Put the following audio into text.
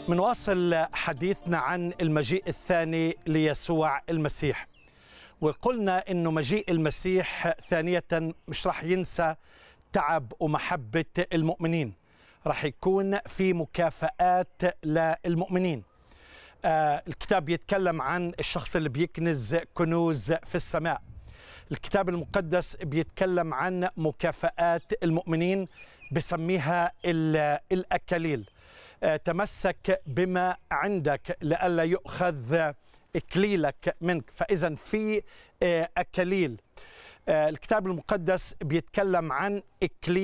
منواصل حديثنا عن المجيء الثاني ليسوع المسيح وقلنا انه مجيء المسيح ثانيه مش راح ينسى تعب ومحبه المؤمنين راح يكون في مكافآت للمؤمنين آه الكتاب يتكلم عن الشخص اللي بيكنز كنوز في السماء الكتاب المقدس بيتكلم عن مكافآت المؤمنين بسميها الأكاليل آه تمسك بما عندك لئلا يؤخذ إكليلك منك فإذا في آه أكاليل آه الكتاب المقدس بيتكلم عن إكليل